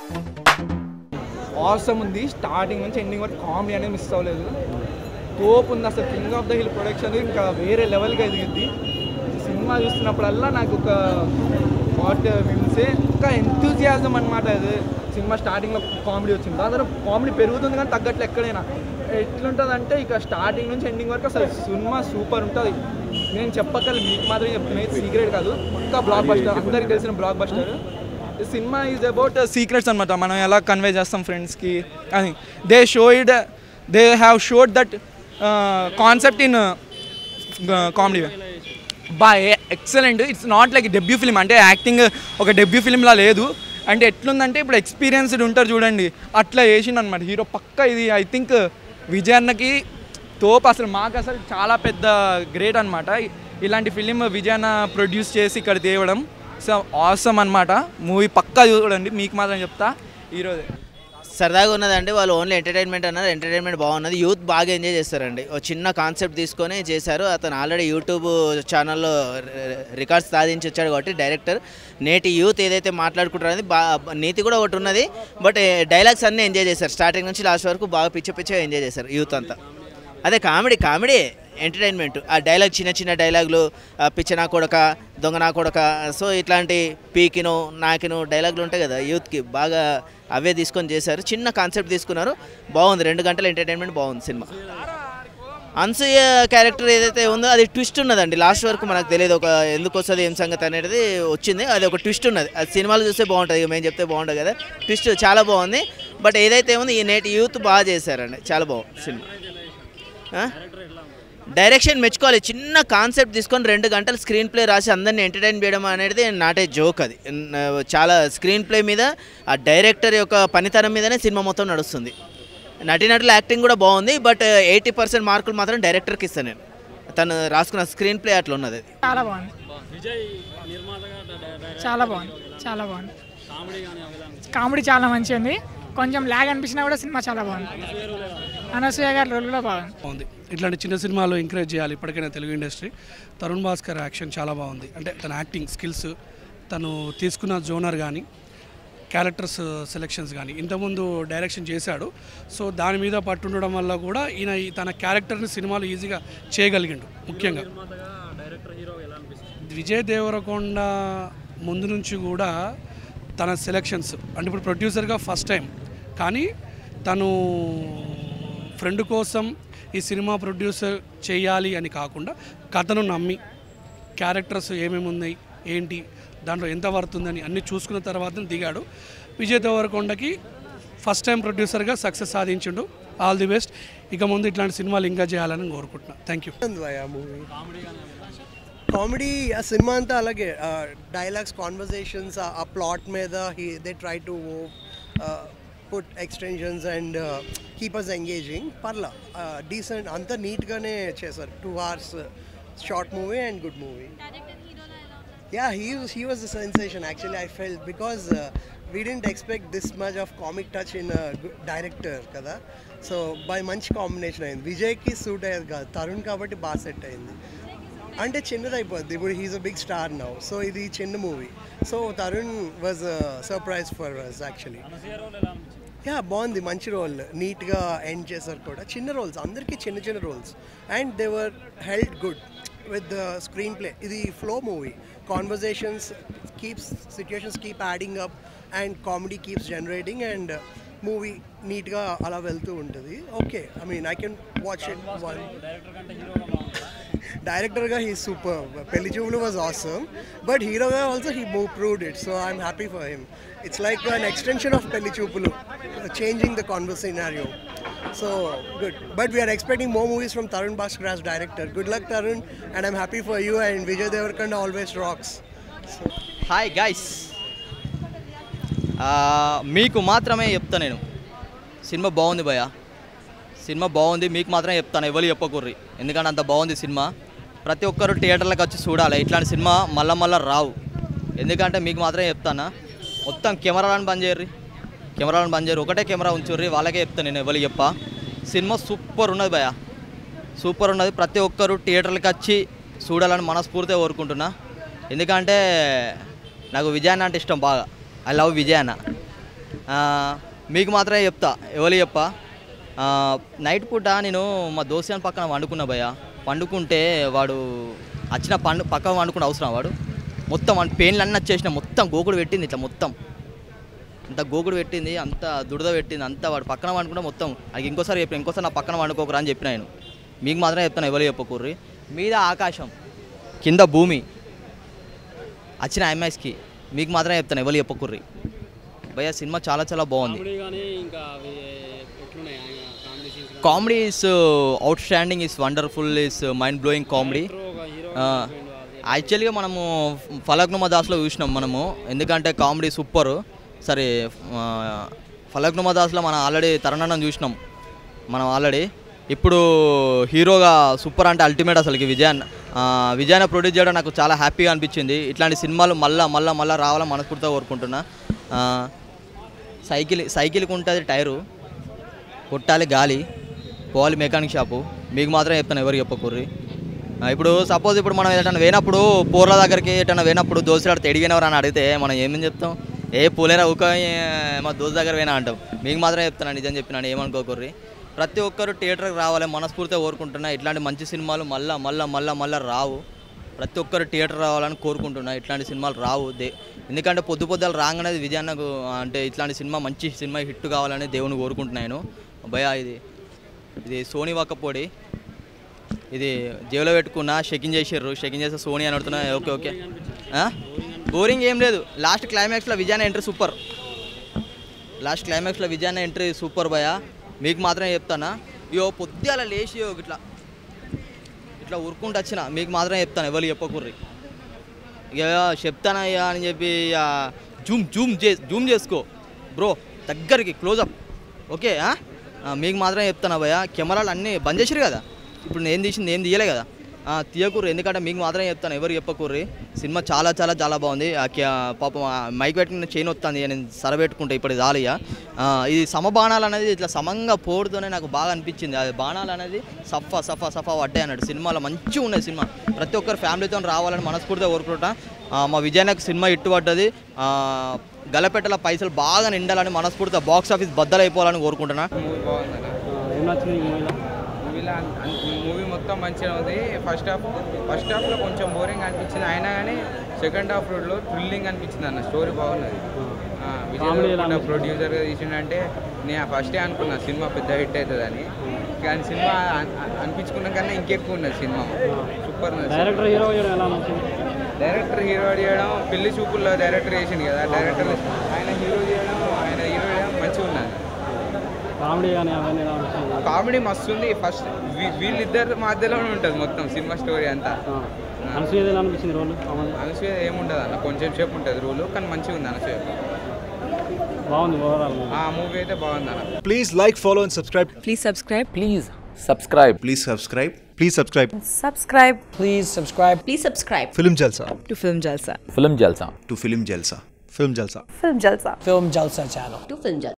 Awesome ఉంది starting నుంచి ending వరకు కామెడీ అనేది మిస్ అవ్వలేదు తోపు ఉంది అసలు king of the hill production ఇంకా వేరే లెవెల్గా ఎదిగింది సినిమా చూస్తున్నప్పుడల్లా నాకు ఒక వాట్ మీన్సే ఒక ఎంతూజియాజం అనమాట అది సినిమా స్టార్టింగ్లో కామెడీ వచ్చింది దాని తర్వాత కామెడీ పెరుగుతుంది కానీ తగ్గట్లు ఎక్కడైనా ఎట్లుంటుంది అంటే ఇక స్టార్టింగ్ నుంచి ఎండింగ్ వరకు అసలు సినిమా సూపర్ ఉంటుంది నేను చెప్పగలను మీకు మాత్రమే చెప్తున్నాయి సీక్రెట్ కాదు పక్కా బ్లాక్ బస్టర్ అందరికీ తెలిసిన బ్లాక్ బస్టర్ ఈ సినిమా ఈజ్ అబౌట్ సీక్రెట్స్ అనమాట మనం ఎలా కన్వే చేస్తాం ఫ్రెండ్స్కి అని they showed they have showed that concept in comedy బా excellent it's not like debut film అంటే యాక్టింగ్ ఒక డెబ్యూ ఫిలింలా లేదు అంటే ఎట్లుందంటే ఇప్పుడు ఎక్స్పీరియన్స్డ్ ఉంటారు చూడండి అట్లా వేసిండు అనమాట హీరో పక్క ఇది ఐ థింక్ విజయన్నకి తోపు అసలు మాకు అసలు చాలా పెద్ద గ్రేట్ అనమాట ఇలాంటి ఫిలిం విజయన్న ప్రొడ్యూస్ చేసి ఇక్కడ తేవడం సో ఆసమ్ అనమాట మూవీ పక్కా చూడండి మీకు మాత్రం చెప్తా ఈరోజే సరదాగా ఉన్నదండి వాళ్ళు ఓన్లీ ఎంటర్టైన్మెంట్ అన్నారు ఎంటర్టైన్మెంట్ బాగున్నది యూత్ బాగా ఎంజాయ్ చేస్తారండి ఒక చిన్న కాన్సెప్ట్ తీసుకొని చేశారు అతను ఆల్రెడీ యూట్యూబ్ ఛానల్లో రికార్డ్స్ సాధించి వచ్చాడు కాబట్టి డైరెక్టర్ నేటి యూత్ ఏదైతే మాట్లాడుకుంటారో అది బా నీతి కూడా ఒకటి ఉన్నది బట్ డైలాగ్స్ అన్నీ ఎంజాయ్ చేశారు స్టార్టింగ్ నుంచి లాస్ట్ వరకు బాగా పిచ్చ పిచ్చగా ఎంజాయ్ చేశారు యూత్ అంతా అదే కామెడీ కామెడీ ఎంటర్టైన్మెంట్ ఆ డైలాగ్ చిన్న చిన్న డైలాగులు ఆ పిచ్చ నా కొడక దొంగ నా కొడక సో ఇట్లాంటి పీకిను నాకిను డైలాగులు ఉంటాయి కదా యూత్కి బాగా అవే తీసుకొని చేశారు చిన్న కాన్సెప్ట్ తీసుకున్నారు బాగుంది రెండు గంటల ఎంటర్టైన్మెంట్ బాగుంది సినిమా అన్సూయ క్యారెక్టర్ ఏదైతే ఉందో అది ట్విస్ట్ ఉన్నదండి లాస్ట్ వరకు మనకు తెలియదు ఒక ఎందుకు వస్తుంది ఏం సంగతి అనేది వచ్చింది అది ఒక ట్విస్ట్ ఉన్నది అది సినిమాలు చూస్తే బాగుంటుంది ఇక మేము చెప్తే బాగుంటుంది కదా ట్విస్ట్ చాలా బాగుంది బట్ ఏదైతే ఉంది ఈ నేటి యూత్ బాగా చేశారండి చాలా బాగుంది సినిమా ఆ? డైరెక్షన్ మెచ్చుకోవాలి చిన్న కాన్సెప్ట్ తీసుకొని రెండు గంటలు స్క్రీన్ ప్లే రాసి అందరిని ఎంటర్టైన్ చేయడం అనేది నాటే జోక్ అది న- చాలా స్క్రీన్ ప్లే మీద ఆ డైరెక్టర్ యొక్క పనితనం మీదనే సినిమా మొత్తం నడుస్తుంది నటినటుల యాక్టింగ్ కూడా బాగుంది బట్ ఎయిటీ పర్సెంట్ మార్కులు మాత్రం డైరెక్టర్కి ఇస్తాను నేను తను రాసుకున్న స్క్రీన్ ప్లే అట్లా ఉన్నది అది చాలా బాగుంది చాలా బాగుంది చాలా బాగుంది కామెడీ చాలా మంచిగా ఉంది కొంచెం ల్యాగ్ అనిపించినా కూడా సినిమా చాలా బాగుంది అనసూయ గారి రోల్ కూడా బాగుంది బాగుంది ఇట్లాంటి చిన్న సినిమాలు ఎంకరేజ్ చేయాలి ఇప్పటికైనా తెలుగు ఇండస్ట్రీ తరుణ్ భాస్కర్ యాక్షన్ చాలా బాగుంది అంటే తన యాక్టింగ్ స్కిల్స్ తను తీసుకున్న జోనర్ కానీ క్యారెక్టర్స్ సెలెక్షన్స్ కానీ ఇంతకుముందు డైరెక్షన్ చేశాడు సో దాని మీద పట్టుండడం వల్ల కూడా ఈయన ఈ తన క్యారెక్టర్ని సినిమాలు ఈజీగా చేయగలిగిండు ముఖ్యంగా విజయ్ దేవరకొండ ముందు నుంచి కూడా తన సెలెక్షన్స్ అంటే ఇప్పుడు ప్రొడ్యూసర్గా ఫస్ట్ టైం కానీ తను ఫ్రెండ్ కోసం ఈ సినిమా ప్రొడ్యూసర్ చేయాలి అని కాకుండా కథను నమ్మి క్యారెక్టర్స్ ఏమేమి ఉన్నాయి ఏంటి దాంట్లో ఎంత పడుతుందని అన్నీ చూసుకున్న తర్వాత దిగాడు విజయ్ దేవరకొండకి ఫస్ట్ టైం ప్రొడ్యూసర్గా సక్సెస్ సాధించిండు ఆల్ ది బెస్ట్ ఇక ముందు ఇట్లాంటి సినిమాలు ఇంకా చేయాలని కోరుకుంటున్నాను థ్యాంక్ యూ మూవీ కామెడీ ఆ సినిమా అంతా అలాగే డైలాగ్స్ కాన్వర్జేషన్స్ ఆ ప్లాట్ మీద he they try to put extensions and keep us engaging పర్లా డీసెంట్ అంతా నీట్గానే చేశారు two hours short movie and good movie Yeah, he was, he was a sensation actually. I felt because uh, we didn't expect this much of comic touch in a good director కదా so by మంచి combination అయింది విజయ్కి suit అయ్యేది కాదు తరుణ్ కాబట్టి బాగా set అయింది అంటే చిన్నది అయిపోద్ది ఇప్పుడు he's a big star now so ఇది చిన్న movie so Tarun was surprise for us actually yeah బాగుంది మంచి రోల్ నీట్గా ఎండ్ చేశారు కూడా చిన్న రోల్స్ అందరికీ చిన్న చిన్న roles and they were held good with the screenplay ఇది flow movie conversations keeps situations keep adding up and comedy keeps generating and movie నీట్గా అలా వెళ్తూ ఉంటుంది okay I mean I can watch it one డైరెక్టర్గా he super Pelli Choopulu was awesome but హీరోగా also he move proved it so I'm happy for him it's like an extension of Pelli Choopulu changing the converse scenario so good but we're expecting more movies from Tarun Bhaskar as director good luck Tarun and I'm happy for you and Vijay Deverakonda always rocks hi guys మీకు మాత్రమే చెప్తా నేను cinema బాగుంది భయ cinema బాగుంది మీకు మాత్రమే చెప్తాను ఎవరు చెప్పకూర్రి ఎందుకంటే అంత బాగుంది సినిమా ప్రతి ఒక్కరు థియేటర్లకు వచ్చి చూడాలి ఇట్లాంటి సినిమా మళ్ళా మళ్ళా రావు ఎందుకంటే మీకు మాత్రమే చెప్తానా మొత్తం కెమెరాలను బంద్ చేయర్రి కెమెరాలను బంద్ చేయరు ఒకటే కెమెరా ఉంచుర్రి వాళ్ళకే చెప్తాను నేను ఎవరు చెప్పా సినిమా సూపర్ ఉన్నది భయ సూపర్ ఉన్నది ప్రతి ఒక్కరు థియేటర్లకు వచ్చి చూడాలని మనస్ఫూర్తిగా కోరుకుంటున్నా ఎందుకంటే నాకు విజయాన్న అంటే ఇష్టం బాగా ఐ లవ్ విజయాన్న ఆ, మీకు మాత్రమే చెప్తా ఎవరు చెప్పా ఆ, నైట్ పూట నేను మా దోస్తాన్ పక్కన వండుకున్నా భయ వండుకుంటే వాడు వచ్చిన పండు పక్కన వండుకున్న అవసరం వాడు మొత్తం వాడి పెయిన్లు అన్నీ వచ్చేసిన మొత్తం గోకుడు పెట్టింది ఇట్లా మొత్తం అంత గోకుడు పెట్టింది అంత దురద పెట్టింది అంత వాడు పక్కన వండుకుంటే మొత్తం అది ఇంకోసారి చెప్పిన ఇంకోసారి నా పక్కన వండుకోకరా అని చెప్పిన నేను మీకు మాత్రమే చెప్తాను ఎవరు చెప్పకూర్రి మీద ఆకాశం కింద భూమి వచ్చిన ఐఎంఎస్కి మీకు మాత్రమే చెప్తాను ఎవరు చెప్పకూర్రి భయ్య సినిమా చాలా చాలా బాగుంది comedy is outstanding is wonderful is mind blowing comedy యాక్చువల్గా మనము ఫలక్నుమా దాస్లో చూసినాం మనము ఎందుకంటే కామెడీ సూపర్ సరే ఫలక్నుమా దాస్లో మనం ఆల్రెడీ తరుణాన్ని చూసినాం మనం ఆల్రెడీ ఇప్పుడు హీరోగా సూపర్ అంటే అల్టిమేట్ అసలుకి విజయాన్ ఆ, విజయాన్ని ప్రొడ్యూస్ చేయడం నాకు చాలా హ్యాపీగా అనిపించింది ఇట్లాంటి సినిమాలు మళ్ళా మళ్ళా మళ్ళా రావాలని మనస్ఫూర్తిగా కోరుకుంటున్నా ఆ, సైకిల్ సైకిల్కి ఉంటుంది టైరు కొట్టాలి గాలి పోవాలి మెకానిక్ షాపు మీకు మాత్రం చెప్తాను ఎవరు చెప్పకూర్రి ఆ, ఇప్పుడు సపోజ్ ఇప్పుడు మనం ఎటన్నా వేనప్పుడు పూర్ల దగ్గరికి ఎటన్నా వేనప్పుడు దోశలాడు తెడిగినవరు అని అడిగితే మనం ఏమని చెప్తాం ఏ పూలేరా ఊక ఏ, మా దోశ దగ్గర పోయినా అంటాం మీకు మాత్రం చెప్తాను నిజం చెప్పినాను ఏమనుకోకూర్రి ప్రతి ఒక్కరు థియేటర్కి రావాలి మనస్ఫూర్తిగా కోరుకుంటున్నా ఇట్లాంటి మంచి సినిమాలు మళ్ళా మళ్ళా మళ్ళా మళ్ళా రావు ప్రతి ఒక్కరు థియేటర్ రావాలని కోరుకుంటున్నా ఇట్లాంటి సినిమాలు రావు దే ఎందుకంటే పొద్దు పొద్దులు రాగానే విజయాన్నకు అంటే ఇట్లాంటి సినిమా మంచి సినిమా హిట్ కావాలని దేవుని కోరుకుంటున్నాను భయ ఇది ఇది సోనీ వక్కపోడి ఇది జేబులో పెట్టుకున్నా షెకింగ్ చేసారు షెకింగ్ చేస్తే సోనీ అని అడుగుతున్నా ఓకే ఓకే బోరింగ్ ఏం లేదు లాస్ట్ క్లైమాక్స్లో విజయాన ఎంట్రీ సూపర్ లాస్ట్ క్లైమాక్స్లో విజయాన ఎంట్రీ సూపర్ భయ మీకు మాత్రమే చెప్తానా ఇయో పొద్దుల లేచి ఇగో ఇట్లా ఇట్లా ఉరుక్కుంటూ వచ్చిన మీకు మాత్రమే చెప్తాను ఎవరు చెప్పకూర్రి ఇక చెప్తానయ్యా అని చెప్పి ఇక జూమ్ జూమ్ చే జూమ్ చేసుకో బ్రో దగ్గరికి క్లోజప్ ఓకే ఆ? ఆ, మీకు మాత్రమే చెప్తాను భయ్య కెమెరాలు అన్నీ బంద్ చేసిరు కదా ఇప్పుడు నేను తీసింది ఏం తీయలే కదా ఆ, తీయకూర్రి ఎందుకంటే మీకు మాత్రమే చెప్తాను ఎవరు చెప్పకూర్రి సినిమా చాలా చాలా చాలా బాగుంది ఆ కే- పాపం ఆ మైక్ పెట్టిన చైన్ వస్తుంది నేను సరబెట్టుకుంటే ఇప్పుడు చాలు ఇక ఆ, ఇది సమబాణాలు అనేది ఇట్లా సమంగా పోడుతోనే నాకు బాగా అనిపించింది అది బాణాలు అనేది సఫా సఫా సఫా పడ్డాయి అన్నట్టు సినిమాలో మంచిగా ఉన్నది సినిమా ప్రతి ఒక్కరు ఫ్యామిలీతో రావాలని మనస్ఫూర్తిగా కోరుకుంటా ఆ, మా విజయానికి సినిమా ఇట్టు పడ్డది ఆ, గలపెట్టల పైసలు బాగా నిండాలని మనస్ఫూర్తిగా బాక్స్ ఆఫీస్ బద్దలైపోవాలని కోరుకుంటున్నా మూవీ బాగుందన్న ఏం నచ్చింది ఈ మూవీలో మూవీలో మూవీ మొత్తం మంచిగా ఉంది ఫస్ట్ హాఫ్ ఫస్ట్ హాఫ్లో కొంచెం బోరింగ్ అనిపించింది అయినా కానీ సెకండ్ హాఫ్ రోడ్లో థ్రిల్లింగ్ అనిపించింది అన్న స్టోరీ బాగున్నది ఆ, విజయ్ Comedy ఎలా దేవరకొండ అనిపించింది? ప్రొడ్యూసర్గా తీసిండంటే నేను ఫస్టే అనుకున్నా సినిమా పెద్ద హిట్ అవుతుందని కానీ సినిమా అన్- అన్- అనిపించుకున్న కన్నా ఇంకెక్కువ ఉన్నది సినిమా సూపర్ ఉన్నది డైరెక్టర్ హీరో చేయడం ఎలా నచ్చింది డైరెక్టర్ హీరో చేయడం పెళ్లి చూపుల్లో డైరెక్టర్ చేసింది కదా డైరెక్టర్ ఆయన హీరో చేయడం ఆయన హీరో చేయడం మంచిగా ఉన్నది కామెడీ కానీ అవన్నీ ఎలా నచ్చింది కామెడీ మస్తు ఉంది ఫస్ట్ వీళ్ళిద్దరి మధ్యలోనే ఉంటుంది మొత్తం సినిమా స్టోరీ అంతా ఆ. అనసూయ ఎలా అనిపించింది రోల్ అనసూయ ఏముండదు అన్న కొంచెం సేపు ఉంటుంది రూలు కానీ మంచిగా ఉంది అనసూయ బాగుంది ఓవరాల్ ఆ మూవీ అయితే బాగుంది అన్న Please like, follow, and subscribe. Please subscribe. Please subscribe. Please subscribe. Please subscribe. Subscribe Please subscribe Please subscribe Film Jalsa. to Film Jalsa. Film Jalsa. To Film Jalsa. Film Jalsa. Film Jalsa. Film Jalsa channel. To Film Jalsa.